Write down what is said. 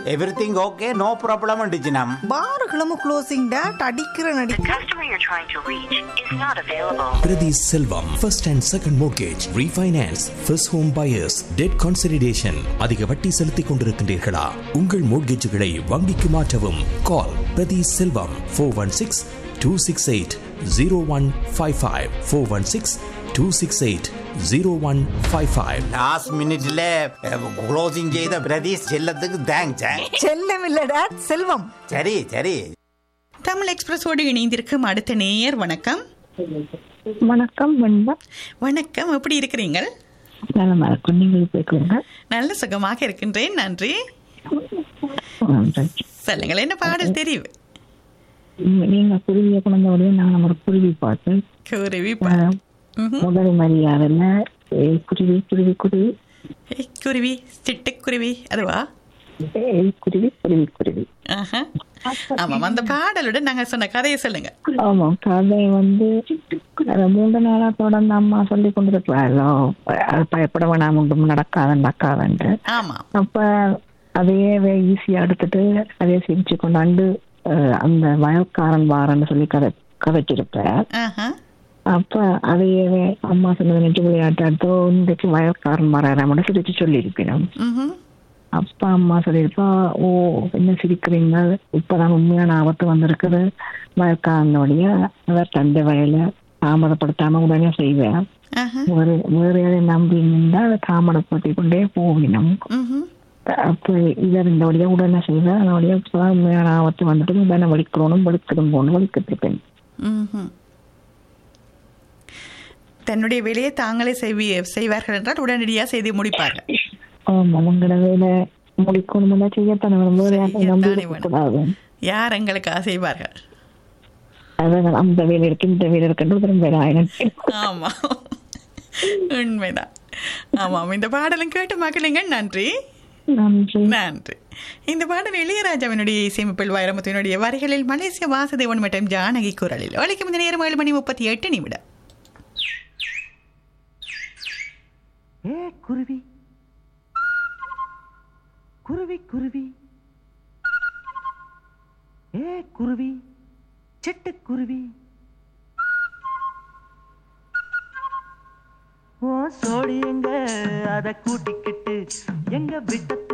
Everything okay no problem டிஜினம் பாருகளும் closing date அடிக்கிற நடி The customer you're trying to reach is not available. Prati Selvam, first and second mortgage, refinance, first home buyers, debt consolidation. அதிக வட்டி செலுத்திக் கொண்டிருக்கின்றீர்களா உங்கள் மோட்கேஜுகளை வங்கிக்கு மாற்றவும் call Prathi Selvam four one six two six eight zero one five five four one six two six eight zero one five five last மினிட்ல closing செய்த பிரதீஷ் செல்லத்துக்கு thanks செல்லம் இல்ல டேட் செல்வம் சரி சரி தமிழ் எக்ஸ்பிரஸோடு இணைந்திருக்கும் அடுத்த நேயர் வணக்கம் வணக்கம் வெண்பா வணக்கம் எப்படி இருக்கிறீங்க நலமா இருக்கும் நீங்கள் பேசுங்க நல்ல சுகமாக இருக்கின்றேன் நன்றி சொல்லுங்கள் என்ன பாடல் தெரிவு நீங்க குருவிய குழந்தையோடய நான் ஒரு குருவி பார்த்தேன் குருவி அஹ், முதல் மரியாதைல ஏய் குருவி குருவி குருவி ஏய், குருவி சிட்டுக்குருவி அதுவா ஏய் குருவி குருவி குருவி ஆஹா. ஆமாம் அந்த பாடலுடன் நாங்க சொன்ன கதையை சொல்லுங்க ஆமா கதை வந்து அதை மூன்று நாளா தொடர்ந்து அம்மா சொல்லி கொண்டிருக்கிறாரோ அது பயப்பட வேணாம் ஒன்றும் நடக்காது நடக்காதுன்ட்டு ஆமாம் அப்ப அதையே ஈஸியா எடுத்துட்டு அதையே சிரிச்சு கொண்டாண்டு அஹ், அந்த வயல்காரன் வாரன்னு சொல்லி கதை கதைச்சிருப்பார் ஆஹா. அப்ப அதையே அம்மா சொன்னது நெஞ்சு விளையாட்டு அடுத்தோ இன்றைக்கு வயல்காரன் வராம சிரிச்சு சொல்லியிருப்பினோம் ம்ஹும். அப்பா அம்மா சொல்லியிருப்பா ஓ என்ன சிரிக்கிறீங்க இப்பதான் உண்மையான ஆபத்து வந்திருக்குது வயல்காரனுடைய அவர் தந்தை வயல தாமதப்படுத்தாம உடனே செய்வேன் ஆஹா. வேறு வேறு எதை நம்பி நின்றால் தாமதப்படுத்தி கொண்டே போவினோம் ம்ஹும். அப்ப இவர் இந்த வழியா உடனே செய்வேன் அதனுடைய இப்பதான் உண்மையான ஆபத்து வந்துட்டு உடனே வலிக்கிறோனும் வலிக்கிறதும் போகணும் வலிக்கிட்டு ம்ஹும். தன்னுடைய வேலையை தாங்களே செய்வி செய்வார்கள் என்றால் உடனடியாக செய்து முடிப்பார்கள் ஆமா உங்களோட வேலை முடிக்கணும்னா செய்யத்தானே வேணும் வேற யாரையும் நம்பி செய்யத்தானே இருக்கக்கூடாது யார் எங்களுக்காக செய்வார்கள் அதான் அந்த வேலை இருக்கு இந்த வேலை இருக்குன்னு திரும்ப எனக்கு ஆமா உண்மைதான் ஆமாம் இந்த பாடலும் கேட்டு மக்களுங்க நன்றி நன்றி நன்றி இந்த பாடல் இளையராஜாவினுடைய இசையமைப்பில் வைரமுத்தினுடைய வரிகளில் மலேசிய வாசுதேவன் மற்றும் ஜானகி குரலில் ஒலிக்கும் இந்த நேரம் ஏழு மணி முப்பத்தி எட்டு நிமிடம் ஏ குருவி குருவி குருவி ஏ குருவி சிட்டுக்குருவி ஓ சோடி எங்க அத கூட்டிக்கிட்டு எங்க விட்டத்து